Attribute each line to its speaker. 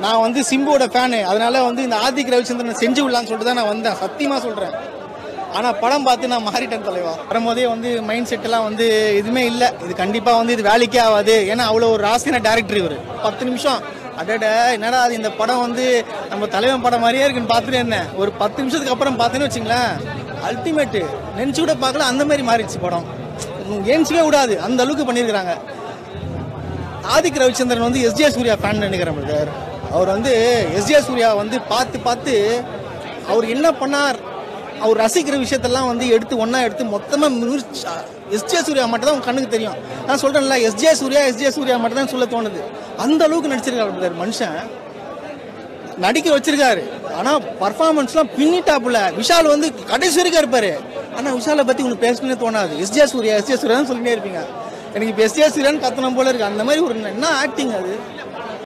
Speaker 1: நான் வந்து சிம்புவோட ஃபேனு அதனால வந்து இந்த ஆதிக் ரவிச்சந்திரன் செஞ்சு விடலான்னு சொல்லிட்டு தான் நான் வந்தேன் சத்தியமாக சொல்கிறேன் ஆனால் படம் பார்த்து நான் மாறிட்டேன் தலைவா வரும்போதே வந்து மைண்ட் செட்டெல்லாம் வந்து எதுவுமே இல்லை இது கண்டிப்பாக வந்து இது வேலைக்கே ஆகாது ஏன்னா அவ்வளோ ஒரு ராசியான டேரக்டர் இவர் பத்து நிமிஷம் அடட என்னடா அது இந்த படம் வந்து நம்ம தலைவன் படம் மாதிரியே இருக்குன்னு பார்த்துட்டே இருந்தேன் ஒரு பத்து நிமிஷத்துக்கு அப்புறம் பார்த்தேன்னு வச்சுங்களேன் அல்டிமேட்டு நினச்சி கூட பார்க்கல அந்த மாதிரி மாறிடுச்சு படம் ஏன்ச்சிக்கவே விடாது அந்த அளவுக்கு பண்ணியிருக்கிறாங்க ஆதிக் ரவிச்சந்திரன் வந்து எஸ்ஜே சூர்யா ஃபேன் நினைக்கிறேன் பிரதர் அவர் வந்து எஸ்ஜே சூர்யா வந்து பார்த்து பார்த்து அவர் என்ன பண்ணார் அவர் ரசிக்கிற விஷயத்தெல்லாம் வந்து எடுத்து ஒன்றா எடுத்து மொத்தமாக எஸ்ஜே சூர்யா மட்டும் தான் உங்க கண்ணுக்கு தெரியும் நான் சொல்கிறேன்ல எஸ்ஜே சூர்யா எஸ்ஜே சூர்யா மட்டும் தான் சொல்ல தோணுது அந்த அளவுக்கு நடிச்சிருக்காரு பிரதர் மனுஷன் நடிக்க வச்சிருக்காரு ஆனா பர்ஃபார்மன்ஸ்லாம் பின்னிட்டாப்புல விஷால் வந்து கடைசி வரைக்கும் இருப்பாரு ஆனா விஷாலை பத்தி உங்களுக்கு பேசணும்னே தோணாது எஸ்ஜே சூர்யா எஸ்ஜே சூர்யா சொல்லிட்டே இருப்பீங்க எனக்கு இப்போ எஸ்ஜே சூர்யான்னு கத்தணும் போல இருக்கு அந்த மாதிரி ஒரு என்ன ஆக்டிங் அது